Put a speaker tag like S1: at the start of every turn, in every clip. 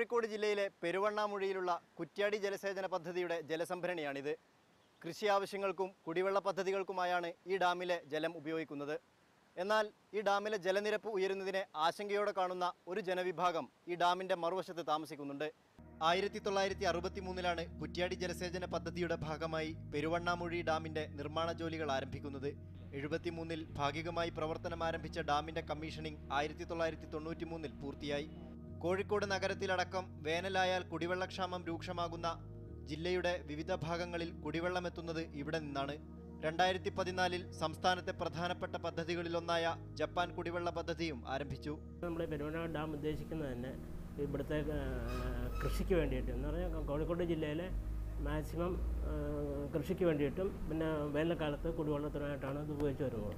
S1: കോഴിക്കോട് ജില്ലയിലെ പെരുവണ്ണാമുഴിയിലുള്ള കുറ്റ്യാടി ജലസേചന പദ്ധതിയുടെ ജലസംഭരണിയാണിത് കൃഷി ആവശ്യങ്ങൾക്കും കുടിവെള്ള പദ്ധതികൾക്കുമായാണ് ഈ ഡാമിലെ ജലം ഉപയോഗിക്കുന്നത് എന്നാൽ ഈ ഡാമിലെ ജലനിരപ്പ് ഉയരുന്നതിനെ ആശങ്കയോടെ കാണുന്ന ഒരു ജനവിഭാഗം ഈ ഡാമിന്റെ മറുവശത്ത് താമസിക്കുന്നുണ്ട് ആയിരത്തി തൊള്ളായിരത്തി അറുപത്തി മൂന്നിലാണ് കുറ്റ്യാടി ജലസേചന പദ്ധതിയുടെ ഭാഗമായി പെരുവണ്ണാമുഴി ഡാമിന്റെ നിർമ്മാണ ജോലികൾ ആരംഭിക്കുന്നത് എഴുപത്തിമൂന്നിൽ ഭാഗികമായി പ്രവർത്തനം ആരംഭിച്ച ഡാമിന്റെ കമ്മീഷനിംഗ് ആയിരത്തി തൊള്ളായിരത്തി തൊണ്ണൂറ്റി മൂന്നിൽ പൂർത്തിയായി കോഴിക്കോട് നഗരത്തിലടക്കം വേനലായാൽ കുടിവെള്ളക്ഷാമം രൂക്ഷമാകുന്ന ജില്ലയുടെ വിവിധ ഭാഗങ്ങളിൽ കുടിവെള്ളമെത്തുന്നത് ഇവിടെ നിന്നാണ് രണ്ടായിരത്തി പതിനാലിൽ സംസ്ഥാനത്തെ പ്രധാനപ്പെട്ട പദ്ധതികളിലൊന്നായ ജപ്പാൻ കുടിവെള്ള പദ്ധതിയും ആരംഭിച്ചു
S2: നമ്മൾ പെരുവണ്ണാട് ഡാം ഉദ്ദേശിക്കുന്നത് തന്നെ ഇവിടുത്തെ ആ, കൃഷിക്ക് വേണ്ടിയിട്ട് എന്ന് പറഞ്ഞാൽ കോഴിക്കോട് ജില്ലയിലെ മാക്സിമം ആ, കൃഷിക്ക് വേണ്ടിയിട്ടും പിന്നെ വേനൽക്കാലത്ത് കുടിവെള്ളത്തിനായിട്ടാണ് ഇത് ഉപയോഗിച്ച് വരുന്നത്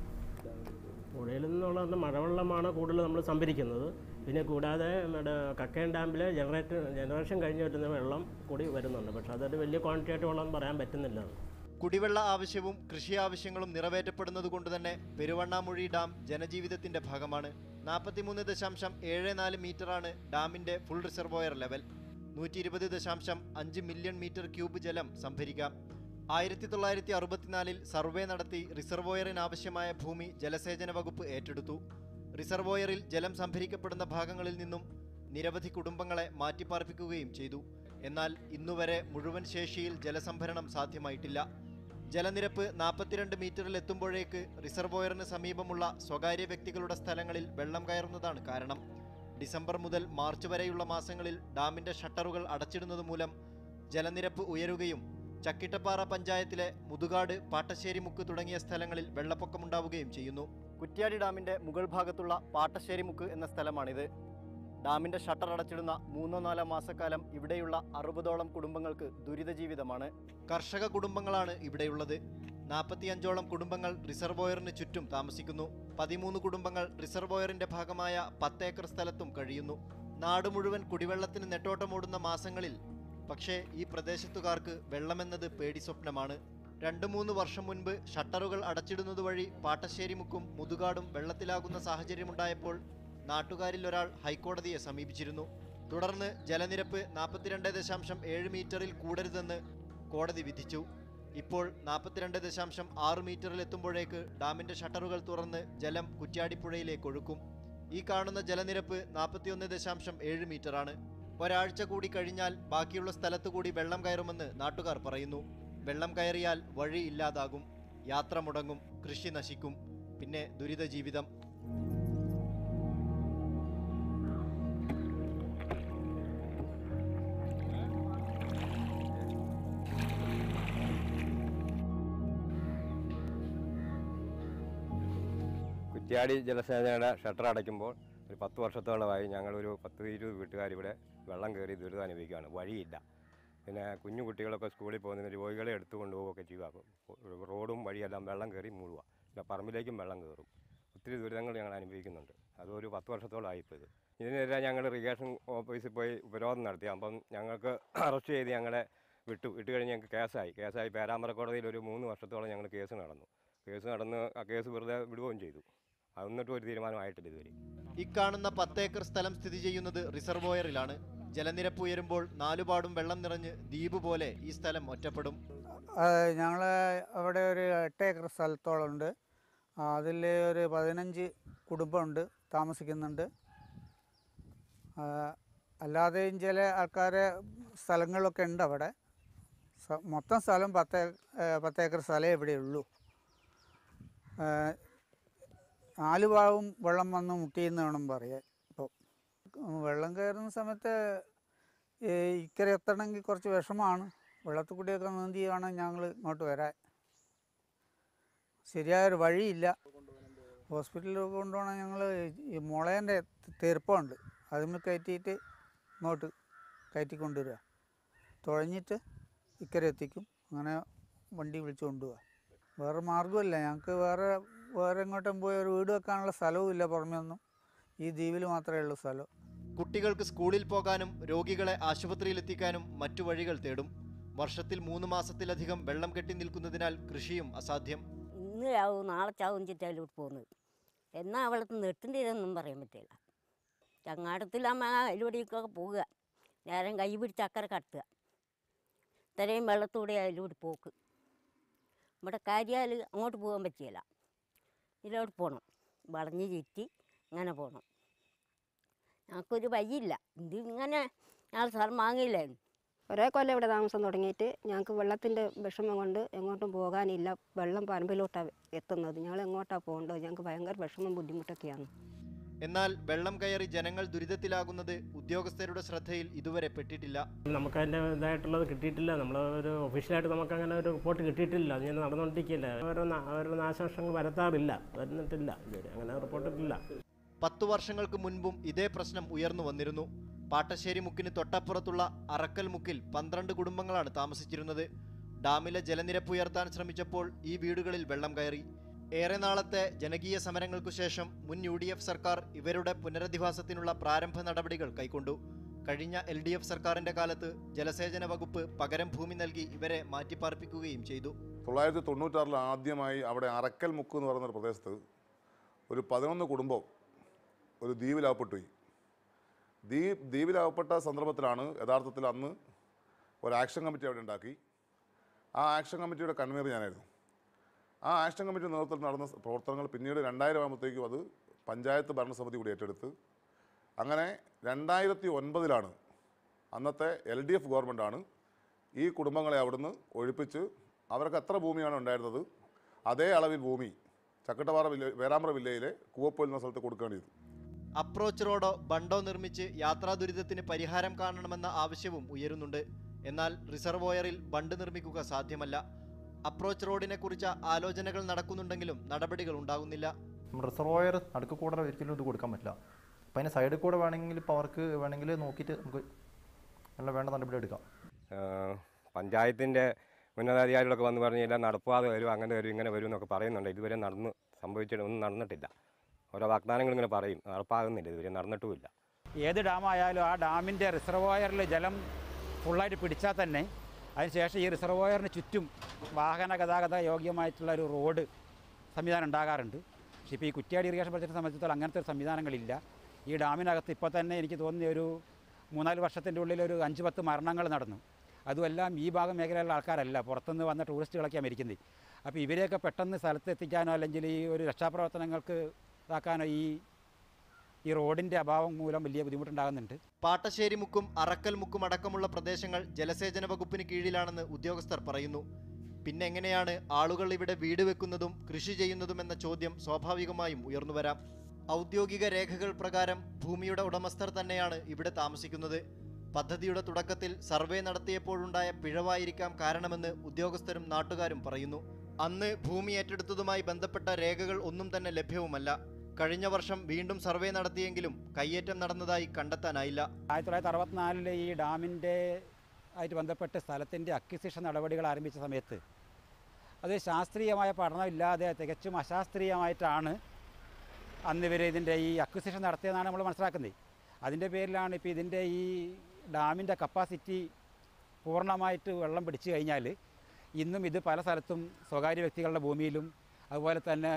S2: പുഴയിൽ നിന്നുള്ള മഴവെള്ളമാണ് കൂടുതൽ നമ്മൾ സംഭരിക്കുന്നത് പിന്നെ കൂടാതെ നമ്മുടെ കക്കയം ഡാമിലെ ജനറേറ്റർ ജനറേഷൻ കഴിഞ്ഞ് വരുന്ന വെള്ളം കൂടി വരുന്നുണ്ട് പക്ഷേ അതൊരു വലിയ ക്വാണ്ടിറ്റി ആയിട്ട് വെള്ളം പറയാൻ പറ്റുന്നില്ല
S1: കുടിവെള്ള ആവശ്യവും കൃഷി ആവശ്യങ്ങളും നിറവേറ്റപ്പെടുന്നത് കൊണ്ട് തന്നെ പെരുവണ്ണാമുഴി ഡാം ജനജീവിതത്തിന്റെ ഭാഗമാണ് നാൽപ്പത്തിമൂന്ന് ദശാംശം ഏഴ് നാല് മീറ്ററാണ് ഡാമിന്റെ ഫുൾ റിസർവോയർ ലെവൽ നൂറ്റി ഇരുപത് ദശാംശം അഞ്ച് മില്യൺ മീറ്റർ ക്യൂബ് ജലം സംഭരിക്കാം ആയിരത്തി തൊള്ളായിരത്തി അറുപത്തിനാലിൽ സർവേ നടത്തി റിസർവോയറിനാവശ്യമായ ഭൂമി ജലസേചന വകുപ്പ് ഏറ്റെടുത്തു റിസർവോയറിൽ ജലം സംഭരിക്കപ്പെടുന്ന ഭാഗങ്ങളിൽ നിന്നും നിരവധി കുടുംബങ്ങളെ മാറ്റിപ്പാർപ്പിക്കുകയും ചെയ്തു എന്നാൽ ഇന്നുവരെ മുഴുവൻ ശേഷിയിൽ ജലസംഭരണം സാധ്യമായിട്ടില്ല ജലനിരപ്പ് നാൽപ്പത്തിരണ്ട് മീറ്ററിൽ എത്തുമ്പോഴേക്ക് റിസർവോയറിന് സമീപമുള്ള സ്വകാര്യ വ്യക്തികളുടെ സ്ഥലങ്ങളിൽ വെള്ളം കയറുന്നതാണ് കാരണം ഡിസംബർ മുതൽ മാർച്ച് വരെയുള്ള മാസങ്ങളിൽ ഡാമിന്റെ ഷട്ടറുകൾ അടച്ചിടുന്നത് മൂലം ജലനിരപ്പ് ഉയരുകയും ചക്കിട്ടപ്പാറ പഞ്ചായത്തിലെ മുതുകാട് പാട്ടശ്ശേരി മുക്ക് തുടങ്ങിയ സ്ഥലങ്ങളിൽ വെള്ളപ്പൊക്കമുണ്ടാവുകയും ചെയ്യുന്നു കുറ്റ്യാടി ഡാമിന്റെ മുകൾ ഭാഗത്തുള്ള പാട്ടശ്ശേരി മുക്ക് എന്ന സ്ഥലമാണിത് ഡാമിന്റെ ഷട്ടർ അടച്ചിടുന്ന മൂന്നോ നാലോ മാസക്കാലം ഇവിടെയുള്ള അറുപതോളം കുടുംബങ്ങൾക്ക് ദുരിത ജീവിതമാണ് കർഷക കുടുംബങ്ങളാണ് ഇവിടെയുള്ളത് നാൽപ്പത്തിയഞ്ചോളം കുടുംബങ്ങൾ റിസർവോയറിന് ചുറ്റും താമസിക്കുന്നു പതിമൂന്ന് കുടുംബങ്ങൾ റിസർവോയറിന്റെ ഭാഗമായ പത്ത് ഏക്കർ സ്ഥലത്തും കഴിയുന്നു നാട് മുഴുവൻ കുടിവെള്ളത്തിന് നെട്ടോട്ടമോടുന്ന മാസങ്ങളിൽ പക്ഷേ ഈ പ്രദേശത്തുകാർക്ക് വെള്ളമെന്നത് പേടി സ്വപ്നമാണ് രണ്ടു മൂന്ന് വർഷം മുൻപ് ഷട്ടറുകൾ അടച്ചിടുന്നത് വഴി പാട്ടശ്ശേരി മുക്കും മുതുകാടും വെള്ളത്തിലാകുന്ന സാഹചര്യമുണ്ടായപ്പോൾ നാട്ടുകാരിൽ ഒരാൾ ഹൈക്കോടതിയെ സമീപിച്ചിരുന്നു തുടർന്ന് ജലനിരപ്പ് നാൽപ്പത്തിരണ്ട് ദശാംശം ഏഴ് മീറ്ററിൽ കൂടരുതെന്ന് കോടതി വിധിച്ചു ഇപ്പോൾ നാൽപ്പത്തിരണ്ട് ദശാംശം ആറ് മീറ്ററിൽ എത്തുമ്പോഴേക്ക് ഡാമിന്റെ ഷട്ടറുകൾ തുറന്ന് ജലം കുറ്റ്യാടിപ്പുഴയിലേക്ക് ഒഴുക്കും ഈ കാണുന്ന ജലനിരപ്പ് നാൽപ്പത്തിയൊന്ന് ദശാംശം ഏഴ് മീറ്ററാണ് ഒരാഴ്ച കൂടി കഴിഞ്ഞാൽ ബാക്കിയുള്ള സ്ഥലത്തു കൂടി വെള്ളം കയറുമെന്ന് നാട്ടുകാർ പറയുന്നു വെള്ളം കയറിയാൽ വഴി ഇല്ലാതാകും യാത്ര മുടങ്ങും കൃഷി നശിക്കും പിന്നെ ദുരിത ജീവിതം
S3: കുറ്റ്യാടി ജലസേനയുടെ ഷട്ടർ അടയ്ക്കുമ്പോൾ ഒരു പത്ത് വർഷത്തോളമായി ഞങ്ങളൊരു പത്ത് ഇരുപത് വീട്ടുകാർ ഇവിടെ വെള്ളം കയറി ദുരിതം അനുഭവിക്കുകയാണ് വഴിയില്ല പിന്നെ കുഞ്ഞു കുട്ടികളൊക്കെ സ്കൂളിൽ പോകുന്നതിന് രോഗികളെ എടുത്തു കൊണ്ടുപോവുകയൊക്കെ ചെയ്യുക അപ്പം റോഡും വഴിയെല്ലാം വെള്ളം കയറി മൂടുക പിന്നെ പറമ്പിലേക്കും വെള്ളം കയറും ഒത്തിരി ദുരിതങ്ങൾ ഞങ്ങൾ അനുഭവിക്കുന്നുണ്ട് അതൊരു പത്ത് വർഷത്തോളമായി ഇപ്പോൾ ഇത് ഇതിനെതിരെ ഞങ്ങൾ ഇറിഗേഷൻ ഓഫീസിൽ പോയി ഉപരോധം നടത്തി അപ്പം ഞങ്ങൾക്ക് അറസ്റ്റ് ചെയ്ത് ഞങ്ങളെ വിട്ടു വിട്ട് കഴിഞ്ഞ് ഞങ്ങൾക്ക് കേസായി കേസായി പേരാമ്പ്ര കോടതിയിൽ ഒരു മൂന്ന് വർഷത്തോളം ഞങ്ങൾ കേസ് നടന്നു കേസ് നടന്ന് ആ കേസ് വെറുതെ വിടുകയും ചെയ്തു അതൊന്നിട്ടും ഒരു തീരുമാനമായിട്ടില്ല ഇതുവരെ
S1: ഇക്കാണുന്ന പത്ത് ഏക്കർ സ്ഥലം സ്ഥിതി ചെയ്യുന്നത് റിസർവോയറിലാണ് ജലനിരപ്പ് ഉയരുമ്പോൾ നാലുപാടും വെള്ളം നിറഞ്ഞ് ദ്വീപ് പോലെ ഈ സ്ഥലം ഒറ്റപ്പെടും
S4: ഞങ്ങൾ അവിടെ ഒരു എട്ട് ഏക്കർ സ്ഥലത്തോളം ഉണ്ട് അതിൽ ഒരു പതിനഞ്ച് കുടുംബമുണ്ട് താമസിക്കുന്നുണ്ട് ആ, അല്ലാതെയും ചില ആൾക്കാരെ സ്ഥലങ്ങളൊക്കെ ഉണ്ട് അവിടെ സ- മൊത്തം സ്ഥലം പത്ത് ഏ- ഏ, പത്ത് ഏക്കർ സ്ഥലമേ ഇവിടെ ഉള്ളൂ ആ, നാല് ഭാഗവും വെള്ളം വന്ന് മുട്ടിയെന്ന് വേണം പറയാൻ ഇപ്പോൾ വെള്ളം കയറുന്ന സമയത്ത് ഈ ഇക്കരെ എത്തണമെങ്കിൽ കുറച്ച് വിഷമമാണ് വെള്ളത്തിൽ കൂടിയൊക്കെ നീന്തി വേണം ഞങ്ങൾ ഇങ്ങോട്ട് വരാൻ ശരിയായൊരു വഴിയില്ല ഹോസ്പിറ്റലിൽ കൊണ്ടുപോകണം ഞങ്ങൾ ഈ മുളേൻ്റെ തീർപ്പമുണ്ട് അതിന് കയറ്റിയിട്ട് ഇങ്ങോട്ട് കയറ്റി കൊണ്ടുവരിക തുഴഞ്ഞിട്ട് ഇക്കരെ എത്തിക്കും അങ്ങനെ വണ്ടി വിളിച്ചു കൊണ്ടുപോവുക വേറെ മാർഗ്ഗമില്ല ഞങ്ങൾക്ക് വേറെ വേറെ എങ്ങോട്ടും പോയി ഒരു വീട് വെക്കാനുള്ള സ്ഥലവും ഇല്ല പുറമേ ഒന്നും ഈ ദ്വീപിൽ മാത്രമേ ഉള്ളൂ സ്ഥലം
S1: കുട്ടികൾക്ക് സ്കൂളിൽ പോകാനും രോഗികളെ ആശുപത്രിയിൽ എത്തിക്കാനും മറ്റു വഴികൾ തേടും വർഷത്തിൽ മൂന്ന് മാസത്തിലധികം വെള്ളം കെട്ടി നിൽക്കുന്നതിനാൽ കൃഷിയും അസാധ്യം
S5: ഇന്ന് ചാവും നാളെ ചാവും ചിറ്റയിലോട്ട് പോകുന്നത് എന്നാൽ അവളത്ത് നെട്ടിൻ്റെ ഇതൊന്നും പറയാൻ പറ്റില്ല ചങ്ങാടത്തിലാകുമ്പോൾ അതിലൂടെയൊക്കെ പോവുക നേരം കൈ പിടിച്ച് അക്കരെ കടത്തുക ഇത്രയും വെള്ളത്തൂടെ അതിലൂടെ പോക്ക് ഇവിടെ കാര്യാൽ അങ്ങോട്ട് പോകാൻ പറ്റിയല്ല ഇതിലോട്ട് പോകണം വളഞ്ഞ് ചുറ്റി ഇങ്ങനെ പോകണം ഞങ്ങൾക്കൊരു വഴിയില്ല ഇത് ഇങ്ങനെ ഞങ്ങൾ സ്ഥലം വാങ്ങിയില്ലായിരുന്നു
S6: ഒരേ കൊല്ലം ഇവിടെ താമസം തുടങ്ങിയിട്ട് ഞങ്ങൾക്ക് വെള്ളത്തിൻ്റെ വിഷമം കൊണ്ട് എങ്ങോട്ടും പോകാനില്ല വെള്ളം പറമ്പിലോട്ടാണ് എത്തുന്നത് ഞങ്ങൾ എങ്ങോട്ടാണ് പോകേണ്ടത് ഞങ്ങൾക്ക് ഭയങ്കര വിഷമം ബുദ്ധിമുട്ടൊക്കെയാണ്
S1: എന്നാൽ വെള്ളം കയറി ജനങ്ങൾ ദുരിതത്തിലാകുന്നത് ഉദ്യോഗസ്ഥരുടെ ശ്രദ്ധയിൽ ഇതുവരെ പെട്ടിട്ടില്ല
S2: നമുക്ക് അതിൻ്റെ ഇതായിട്ടുള്ളത് കിട്ടിയിട്ടില്ല നമ്മൾ ഒരു ഒഫീഷ്യലായിട്ട് നമുക്ക് അങ്ങനെ ഒരു റിപ്പോർട്ട് കിട്ടിയിട്ടില്ല അത് ഞാൻ നടന്നുകൊണ്ടിരിക്കില്ല ഓരോ നാ- ഓരോ നാശനഷ്ടങ്ങൾ വരത്താറില്ല വരുന്നിട്ടില്ല ഇതുവരെ അങ്ങനെ റിപ്പോർട്ടിട്ടില്ല
S1: പത്തു വർഷങ്ങൾക്ക് മുൻപും ഇതേ പ്രശ്നം ഉയർന്നു വന്നിരുന്നു പാട്ടശ്ശേരി മുക്കിന് തൊട്ടപ്പുറത്തുള്ള അറക്കൽ മുക്കിൽ പന്ത്രണ്ട് കുടുംബങ്ങളാണ് താമസിച്ചിരുന്നത് ഡാമിലെ ജലനിരപ്പ് ഉയർത്താൻ ശ്രമിച്ചപ്പോൾ ഈ വീടുകളിൽ വെള്ളം കയറി ഏറെ നാളത്തെ ജനകീയ സമരങ്ങൾക്കു ശേഷം മുൻ യു ഡി എഫ് സർക്കാർ ഇവരുടെ പുനരധിവാസത്തിനുള്ള പ്രാരംഭ നടപടികൾ കൈക്കൊണ്ടു കഴിഞ്ഞ എൽ ഡി എഫ് സർക്കാരിന്റെ കാലത്ത് ജലസേചന വകുപ്പ് പകരം ഭൂമി നൽകി ഇവരെ മാറ്റിപ്പാർപ്പിക്കുകയും ചെയ്തു
S7: തൊള്ളായിരത്തി തൊണ്ണൂറ്റാറിൽ ആദ്യമായി അവിടെ അറക്കൽ മുക്ക് എന്ന് പറയുന്ന ഒരു പ്രദേശത്ത് ഒരു പതിനൊന്ന് കുടുംബം ഒരു ദ്വീപിലാകപ്പെട്ടുപോയി ദ്വീപ് ദ്വീപിലാകപ്പെട്ട സന്ദർഭത്തിലാണ് യഥാർത്ഥത്തിൽ അന്ന് ഒരു ആക്ഷൻ കമ്മിറ്റി അവിടെ ഉണ്ടാക്കി ആ ആക്ഷൻ കമ്മിറ്റിയുടെ കൺവീനർ ഞാനായിരുന്നു ആ ആക്ഷൻ കമ്മിറ്റി നേതൃത്വത്തിൽ നടന്ന പ്രവർത്തനങ്ങൾ പിന്നീട് രണ്ടായിരം ആകുമ്പോഴത്തേക്കും അത് പഞ്ചായത്ത് ഭരണസമിതി കൂടി ഏറ്റെടുത്ത് അങ്ങനെ രണ്ടായിരത്തി ഒൻപതിലാണ് അന്നത്തെ എൽ ഡി എഫ് ഗവൺമെൻറ്റാണ് ഈ കുടുംബങ്ങളെ അവിടുന്ന് ഒഴിപ്പിച്ച് അവർക്ക് എത്ര ഭൂമിയാണ് ഉണ്ടായിരുന്നത് അതേ അളവിൽ ഭൂമി ചക്കട്ടപ്പാറ വില്ല വേരാമ്പ്ര വില്ലയിലെ കൂവപ്പോൽ എന്ന സ്ഥലത്ത് കൊടുക്കുകയാണ് ചെയ്തത്
S1: അപ്രോച്ച് റോഡോ ബണ്ടോ നിർമ്മിച്ച് യാത്രാ ദുരിതത്തിന് പരിഹാരം കാണണമെന്ന ആവശ്യവും ഉയരുന്നുണ്ട് എന്നാൽ റിസർവോയറിൽ ബണ്ട് നിർമ്മിക്കുക സാധ്യമല്ല അപ്രോച്ച് റോഡിനെ കുറിച്ച ആലോചനകൾ നടക്കുന്നുണ്ടെങ്കിലും നടപടികൾ ഉണ്ടാകുന്നില്ല
S8: റിസർവോയർ നടുക്ക് കൂടെ ഒരിക്കലും ഇത് കൊടുക്കാൻ പറ്റില്ല അപ്പം അതിന് സൈഡിൽ കൂടെ വേണമെങ്കിൽ ഇപ്പോൾ അവർക്ക് വേണമെങ്കിൽ നോക്കിയിട്ട് നമുക്ക് എല്ലാം വേണ്ട നടപടി എടുക്കാം
S3: ആഹ് പഞ്ചായത്തിൻ്റെ ഉന്നതാധികാരികളൊക്കെ വന്ന് പറഞ്ഞ് എല്ലാം നടപ്പാതെ വരും അങ്ങനെ വരും ഇങ്ങനെ വരും എന്നൊക്കെ പറയുന്നുണ്ട് ഇതുവരെ നടന്ന് സംഭവിച്ചിട്ട് ഒന്നും നടന്നിട്ടില്ല ഓരോ വാഗ്ദാനങ്ങൾ ഇങ്ങനെ പറയും നടപ്പാകുന്നില്ല ഇതുവരെ നടന്നിട്ടുമില്ല
S9: ഏത് ഡാമായാലും ആ ഡാമിൻ്റെ റിസർവോയറിൽ ജലം ഫുള്ളായിട്ട് പിടിച്ചാൽ തന്നെ അതിനുശേഷം ഈ റിസർവോയറിന് ചുറ്റും വാഹന ഗതാഗത യോഗ്യമായിട്ടുള്ള ഒരു റോഡ് സംവിധാനം ഉണ്ടാകാറുണ്ട് പക്ഷേ ഇപ്പോൾ ഈ കുറ്റ്യാടി ഇറിഗേഷൻ പ്രൊജക്റ്റിനെ സംബന്ധിച്ചിടത്തോളം അങ്ങനത്തെ ഒരു സംവിധാനങ്ങളില്ല ഈ ഡാമിനകത്ത് ഇപ്പോൾ തന്നെ എനിക്ക് തോന്നിയ ഒരു മൂന്നാല് വർഷത്തിൻ്റെ ഉള്ളിൽ ഒരു അഞ്ച് പത്ത് മരണങ്ങൾ നടന്നു അതുമെല്ലാം ഈ ഭാഗം മേഖലയിലുള്ള ആൾക്കാരല്ല പുറത്തുനിന്ന് വന്ന ടൂറിസ്റ്റുകളൊക്കെയാണ് മരിക്കുന്നത് അപ്പോൾ ഇവരെയൊക്കെ പെട്ടെന്ന് സ്ഥലത്ത് എത്തിക്കാനോ അല്ലെങ്കിൽ ഈ ഒരു രക്ഷാപ്രവർത്തനങ്ങൾക്ക് ഇതാക്കാനോ ഈ ഈ റോഡിൻ്റെ അഭാവം മൂലം വലിയ ബുദ്ധിമുട്ടുണ്ടാകുന്നുണ്ട്
S1: പാട്ടശ്ശേരി മുക്കും അറക്കൽ മുക്കും അടക്കമുള്ള പ്രദേശങ്ങൾ ജലസേചന വകുപ്പിന് കീഴിലാണെന്ന് ഉദ്യോഗസ്ഥർ പറയുന്നു പിന്നെ എങ്ങനെയാണ് ആളുകൾ ഇവിടെ വീട് വെക്കുന്നതും കൃഷി ചെയ്യുന്നതും എന്ന ചോദ്യം സ്വാഭാവികമായും ഉയർന്നുവരാം ഔദ്യോഗിക രേഖകൾ പ്രകാരം ഭൂമിയുടെ ഉടമസ്ഥർ തന്നെയാണ് ഇവിടെ താമസിക്കുന്നത് പദ്ധതിയുടെ തുടക്കത്തിൽ സർവേ നടത്തിയപ്പോഴുണ്ടായ പിഴവായിരിക്കാം കാരണമെന്ന് ഉദ്യോഗസ്ഥരും നാട്ടുകാരും പറയുന്നു അന്ന് ഭൂമി ഏറ്റെടുത്തതുമായി ബന്ധപ്പെട്ട രേഖകൾ ഒന്നും തന്നെ ലഭ്യവുമല്ല കഴിഞ്ഞ വർഷം വീണ്ടും സർവേ നടത്തിയെങ്കിലും കയ്യേറ്റം നടന്നതായി കണ്ടെത്താനായില്ല
S9: ആയിരത്തി തൊള്ളായിരത്തി അറുപത്തിനാലിൽ ഈ ഡാമിൻ്റെ ആയിട്ട് ബന്ധപ്പെട്ട് സ്ഥലത്തിൻ്റെ അക്വിസിഷൻ നടപടികൾ ആരംഭിച്ച സമയത്ത് അത് ശാസ്ത്രീയമായ പഠനമില്ലാതെ തികച്ചും അശാസ്ത്രീയമായിട്ടാണ് അന്ന് ഇവർ ഇതിൻ്റെ ഈ അക്വിസിഷൻ നടത്തിയതെന്നാണ് നമ്മൾ മനസ്സിലാക്കുന്നത് അതിൻ്റെ പേരിലാണ് ഇപ്പോൾ ഇതിൻ്റെ ഈ ഡാമിൻ്റെ കപ്പാസിറ്റി പൂർണ്ണമായിട്ട് വെള്ളം പിടിച്ചു കഴിഞ്ഞാൽ ഇന്നും ഇത് പല സ്ഥലത്തും സ്വകാര്യ വ്യക്തികളുടെ ഭൂമിയിലും അതുപോലെ തന്നെ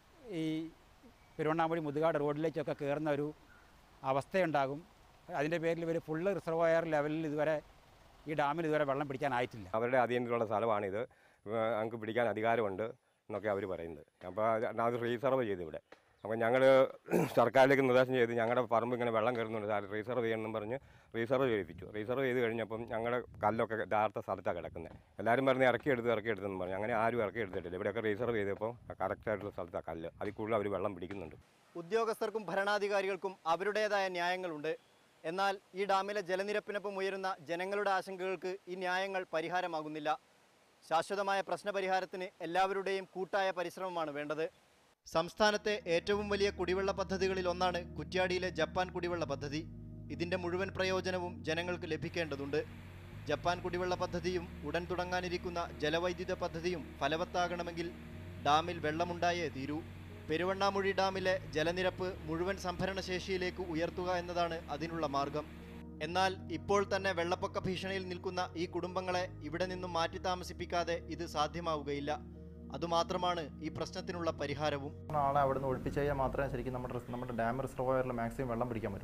S9: ഈ പെരുവണ്ണാമൊഴി മുതുകാട് റോഡിലേക്കൊക്കെ കയറുന്ന ഒരു അവസ്ഥയുണ്ടാകും അതിൻ്റെ പേരിൽ ഇവർ ഫുള്ള് റിസർവോയർ ലെവലിൽ ഇതുവരെ ഈ ഡാമിൽ ഇതുവരെ വെള്ളം പിടിക്കാനായിട്ടില്ല
S3: അവരുടെ അധീനത്തിലുള്ള സ്ഥലമാണിത് ഏഹ് ഞങ്ങൾക്ക് പിടിക്കാൻ അധികാരമുണ്ട് എന്നൊക്കെ അവർ പറയുന്നത് അപ്പോൾ അത് റീസർവ് ചെയ്തു ഇവിടെ അപ്പോൾ ഞങ്ങൾ സർക്കാരിലേക്ക് നിർദ്ദേശം ചെയ്ത് ഞങ്ങളുടെ പറമ്പ് ഇങ്ങനെ വെള്ളം കയറുന്നുണ്ട് സാർ റീസർവ് ചെയ്യണമെന്നും പറഞ്ഞ് റീസർവ് ചെയ്യിപ്പിച്ചു റീസർവ് ചെയ്ത് കഴിഞ്ഞപ്പം ഞങ്ങളുടെ കല്ലൊക്കെ യഥാർത്ഥ സ്ഥലത്താണ് കിടക്കുന്നത് എല്ലാവരും പറഞ്ഞ് ഇറക്കി എടുത്ത് ഇറക്കി എടുത്തെന്ന് പറഞ്ഞു അങ്ങനെ ആരും ഇറക്കി എടുത്തിട്ടില്ല ഇവിടെയൊക്കെ റീസർവ് ചെയ്തപ്പോൾ കറക്റ്റായിട്ടുള്ള സ്ഥലത്താണ് കല്ല് അതിൽ കൂടുതൽ അവർ വെള്ളം പിടിക്കുന്നുണ്ട്
S1: ഉദ്യോഗസ്ഥർക്കും ഭരണാധികാരികൾക്കും അവരുടേതായ ന്യായങ്ങളുണ്ട് എന്നാൽ ഈ ഡാമിലെ ജലനിരപ്പിനൊപ്പം ഉയരുന്ന ജനങ്ങളുടെ ആശങ്കകൾക്ക് ഈ ന്യായങ്ങൾ പരിഹാരമാകുന്നില്ല ശാശ്വതമായ പ്രശ്നപരിഹാരത്തിന് എല്ലാവരുടെയും കൂട്ടായ പരിശ്രമമാണ് വേണ്ടത് സംസ്ഥാനത്തെ ഏറ്റവും വലിയ കുടിവെള്ള പദ്ധതികളിൽ ഒന്നാണ് കുറ്റ്യാടിയിലെ ജപ്പാൻ കുടിവെള്ള പദ്ധതി ഇതിൻ്റെ മുഴുവൻ പ്രയോജനവും ജനങ്ങൾക്ക് ലഭിക്കേണ്ടതുണ്ട് ജപ്പാൻ കുടിവെള്ള പദ്ധതിയും ഉടൻ തുടങ്ങാനിരിക്കുന്ന ജലവൈദ്യുത പദ്ധതിയും ഫലവത്താകണമെങ്കിൽ ഡാമിൽ വെള്ളമുണ്ടായേ തീരൂ പെരുവണ്ണാമുഴി ഡാമിലെ ജലനിരപ്പ് മുഴുവൻ സംഭരണശേഷിയിലേക്ക് ഉയർത്തുക എന്നതാണ് അതിനുള്ള മാർഗം എന്നാൽ ഇപ്പോൾ തന്നെ വെള്ളപ്പൊക്ക ഭീഷണിയിൽ നിൽക്കുന്ന ഈ കുടുംബങ്ങളെ ഇവിടെ നിന്നും മാറ്റി താമസിപ്പിക്കാതെ ഇത് സാധ്യമാവുകയില്ല അതുമാത്രമാണ് ഈ പ്രശ്നത്തിനുള്ള പരിഹാരവും
S8: ആളെ അവിടെ നിന്ന് ഒഴിപ്പിച്ച് കഴിഞ്ഞാൽ മാത്രമേ ശരിക്കും നമ്മുടെ റിസ്- നമ്മുടെ ഡാം റിസർവോയറിൽ മാക്സിമം വെള്ളം പിടിക്കാൻ പറ്റുള്ളൂ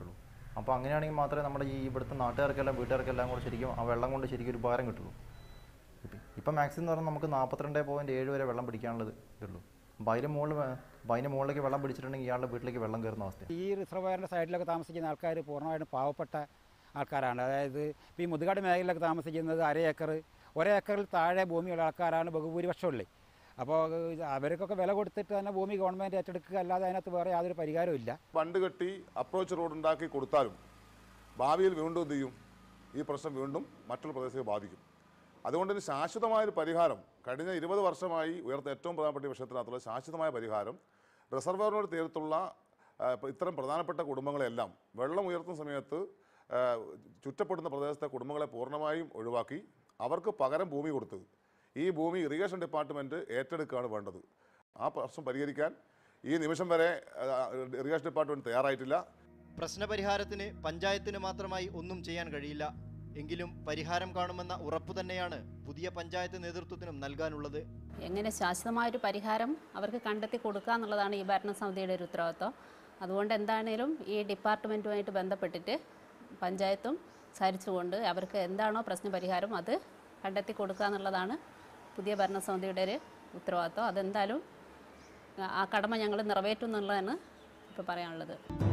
S8: അപ്പോൾ അങ്ങനെയാണെങ്കിൽ മാത്രമേ നമ്മുടെ ഈ ഇവിടുത്തെ നാട്ടുകാർക്കെല്ലാം വീട്ടുകാർക്കെല്ലാം കൂടെ ശരിക്കും ആ വെള്ളം കൊണ്ട് ശരിക്കും ഒരു ഉപകാരം കിട്ടുള്ളൂ ഇപ്പം ഇപ്പം മാക്സിമം എന്ന് പറഞ്ഞാൽ നമുക്ക് നാൽപ്പത്തിരണ്ട് പോയിൻറ്റ് ഏഴ് വരെ വെള്ളം പിടിക്കാനുള്ളത് ഇതുള്ളൂ അപ്പോൾ അതിന് മുകളിൽ അപ്പോൾ അതിന് മുകളിലേക്ക് വെള്ളം പിടിച്ചിട്ടുണ്ടെങ്കിൽ ഇയാളുടെ വീട്ടിലേക്ക് വെള്ളം കയറുന്ന അവസ്ഥയാണ്
S9: ഈ റിസർവയറിൻ്റെ സൈഡിലൊക്കെ താമസിക്കുന്ന ആൾക്കാർ പൂർണ്ണമായിട്ടും പാവപ്പെട്ട ആൾക്കാരാണ് അതായത് ഇപ്പോൾ ഈ മുതുകാട് മേഖലയിലൊക്കെ താമസിക്കുന്നത് അര ഏക്കർ ഒരേക്കറിൽ താഴെ ഭൂമിയുള്ള ആൾക്കാരാണ് ബഹുഭൂരിപക്ഷം ഉള്ളത് അപ്പോൾ അവർക്കൊക്കെ വില കൊടുത്തിട്ട് തന്നെ ഭൂമി ഗവൺമെൻറ് ഏറ്റെടുക്കുക അല്ലാതെ അതിനകത്ത് വേറെ യാതൊരു പരിഹാരവും ഇല്ല
S7: ബണ്ട് കെട്ടി അപ്രോച്ച് റോഡ് ഉണ്ടാക്കി കൊടുത്താലും ഭാവിയിൽ വീണ്ടും എന്ത് ചെയ്യും ഈ പ്രശ്നം വീണ്ടും മറ്റുള്ള പ്രദേശത്തെ ബാധിക്കും അതുകൊണ്ട് ഇതിന് ശാശ്വതമായൊരു പരിഹാരം കഴിഞ്ഞ ഇരുപത് വർഷമായി ഉയർത്ത ഏറ്റവും പ്രധാനപ്പെട്ട ഈ വിഷയത്തിനകത്തുള്ള ശാശ്വതമായ പരിഹാരം റിസർവറിനോട് തീരത്തുള്ള ആ, ഇപ്പൊ ഇത്തരം പ്രധാനപ്പെട്ട കുടുംബങ്ങളെല്ലാം വെള്ളം ഉയർത്തുന്ന സമയത്ത് ആ, ചുറ്റപ്പെടുന്ന പ്രദേശത്തെ കുടുംബങ്ങളെ പൂർണ്ണമായും ഒഴിവാക്കി അവർക്ക് പകരം ഭൂമി കൊടുത്ത് ഈ ഭൂമി ഇറിഗേഷൻ ഡിപ്പാർട്ട്മെൻറ്റ് ഏറ്റെടുക്കുകയാണ് വേണ്ടത് ആ പ്രശ്നം പരിഹരിക്കാൻ ഈ നിമിഷം വരെ ആ, ഇറിഗേഷൻ ഡിപ്പാർട്ട്മെൻറ്റ് തയ്യാറായിട്ടില്ല
S1: പ്രശ്നപരിഹാരത്തിന് പഞ്ചായത്തിന് മാത്രമായി ഒന്നും ചെയ്യാൻ കഴിയില്ല എങ്കിലും പരിഹാരം കാണുമെന്ന ഉറപ്പു തന്നെയാണ് പുതിയ പഞ്ചായത്ത് നേതൃത്വത്തിനും നൽകാനുള്ളത്
S10: എങ്ങനെ ശാശ്വതമായൊരു പരിഹാരം അവർക്ക് കണ്ടെത്തി കൊടുക്കുക എന്നുള്ളതാണ് ഈ ഭരണസമിതിയുടെ ഒരു ഉത്തരവാദിത്വം അതുകൊണ്ട് എന്താണേലും ഈ ഡിപ്പാർട്ട്മെൻറ്റുമായിട്ട് ബന്ധപ്പെട്ടിട്ട് പഞ്ചായത്തും സഹരിച്ചുകൊണ്ട് അവർക്ക് എന്താണോ പ്രശ്നപരിഹാരം അത് കണ്ടെത്തി കൊടുക്കുക എന്നുള്ളതാണ് പുതിയ ഭരണസമിതിയുടെ ഒരു ഉത്തരവാദിത്വം അതെന്തായാലും ആ കടമ ഞങ്ങൾ നിറവേറ്റും എന്നുള്ളതാണ് ഇപ്പോൾ പറയാനുള്ളത്